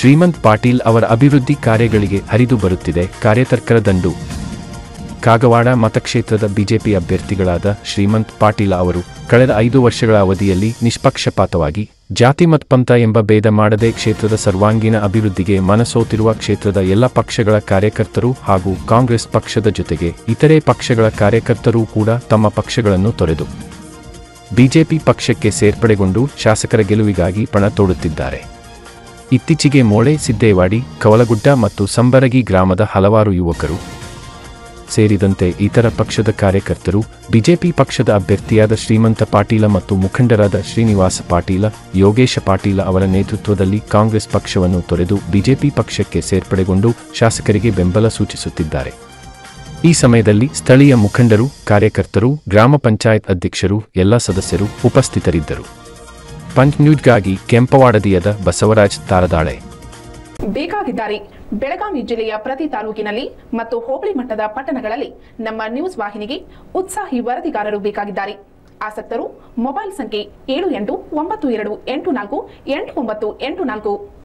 ಶ್ರೀಮಂತ್ ಪಾಟೀಲ್ ಅವರ ಅಭಿವೃದ್ಧಿ ಕಾರ್ಯಗಳಿಗೆ ಹರಿದು ಬರುತ್ತಿದೆ ಕಾರ್ಯತರ್ಕರ ದಂಡು ಕಾಗವಾಡ ಮತಕ್ಷೇತ್ರದ ಬಿಜೆಪಿ ಅಭ್ಯರ್ಥಿಗಳಾದ ಶ್ರೀಮಂತ್ ಪಾಟೀಲ ಅವರು ಕಳೆದ ಐದು ವರ್ಷಗಳ ಅವಧಿಯಲ್ಲಿ ನಿಷ್ಪಕ್ಷಪಾತವಾಗಿ ಜಾತಿ ಮತ್ ಪಂಥ ಎಂಬ ಭೇದ ಮಾಡದೆ ಕ್ಷೇತ್ರದ ಸರ್ವಾಂಗೀಣ ಅಭಿವೃದ್ಧಿಗೆ ಮನಸೋತಿರುವ ಕ್ಷೇತ್ರದ ಎಲ್ಲ ಪಕ್ಷಗಳ ಕಾರ್ಯಕರ್ತರು ಹಾಗೂ ಕಾಂಗ್ರೆಸ್ ಪಕ್ಷದ ಜೊತೆಗೆ ಇತರೆ ಪಕ್ಷಗಳ ಕಾರ್ಯಕರ್ತರೂ ಕೂಡ ತಮ್ಮ ಪಕ್ಷಗಳನ್ನು ತೊರೆದು ಬಿಜೆಪಿ ಪಕ್ಷಕ್ಕೆ ಸೇರ್ಪಡೆಗೊಂಡು ಶಾಸಕರ ಗೆಲುವಿಗಾಗಿ ಪಣ ತೊಡುತ್ತಿದ್ದಾರೆ ಇತ್ತೀಚೆಗೆ ಮೋಳೆ ಸಿದ್ದೇವಾಡಿ ಕವಲಗುಡ್ಡ ಮತ್ತು ಸಂಬರಗಿ ಗ್ರಾಮದ ಹಲವಾರು ಯುವಕರು ಸೇರಿದಂತೆ ಇತರ ಪಕ್ಷದ ಕಾರ್ಯಕರ್ತರು ಬಿಜೆಪಿ ಪಕ್ಷದ ಅಭ್ಯರ್ಥಿಯಾದ ಶ್ರೀಮಂತ ಪಾಟೀಲ ಮತ್ತು ಮುಖಂಡರಾದ ಶ್ರೀನಿವಾಸ ಪಾಟೀಲ ಯೋಗೇಶ ಪಾಟೀಲ ಅವರ ನೇತೃತ್ವದಲ್ಲಿ ಕಾಂಗ್ರೆಸ್ ಪಕ್ಷವನ್ನು ತೊರೆದು ಬಿಜೆಪಿ ಪಕ್ಷಕ್ಕೆ ಸೇರ್ಪಡೆಗೊಂಡು ಶಾಸಕರಿಗೆ ಬೆಂಬಲ ಸೂಚಿಸುತ್ತಿದ್ದಾರೆ ಈ ಸಮಯದಲ್ಲಿ ಸ್ಥಳೀಯ ಮುಖಂಡರು ಕಾರ್ಯಕರ್ತರು ಗ್ರಾಮ ಪಂಚಾಯತ್ ಅಧ್ಯಕ್ಷರು ಎಲ್ಲ ಸದಸ್ಯರು ಉಪಸ್ಥಿತರಿದ್ದರು ಪಂಚ್ ನ್ಯೂಸ್ಗಾಗಿ ಕೆಂಪವಾಡದಿಯದ ಬಸವರಾಜ್ ತಾರದಾಳೆ ಬೇಕಾಗಿದ್ದಾರೆ ಬೆಳಗಾವಿ ಜಿಲ್ಲೆಯ ಪ್ರತಿ ತಾಲೂಕಿನಲ್ಲಿ ಮತ್ತು ಹೋಬಳಿ ಮಟ್ಟದ ಪಟ್ಟಣಗಳಲ್ಲಿ ನಮ್ಮ ನ್ಯೂಸ್ ವಾಹಿನಿಗೆ ಉತ್ಸಾಹಿ ವರದಿಗಾರರು ಬೇಕಾಗಿದ್ದಾರೆ ಆಸಕ್ತರು ಮೊಬೈಲ್ ಸಂಖ್ಯೆ ಏಳು ಎಂಟು ಒಂಬತ್ತು ಎರಡು ಎಂಟು ನಾಲ್ಕು ಎಂಟು ಒಂಬತ್ತು ಎಂಟು ನಾಲ್ಕು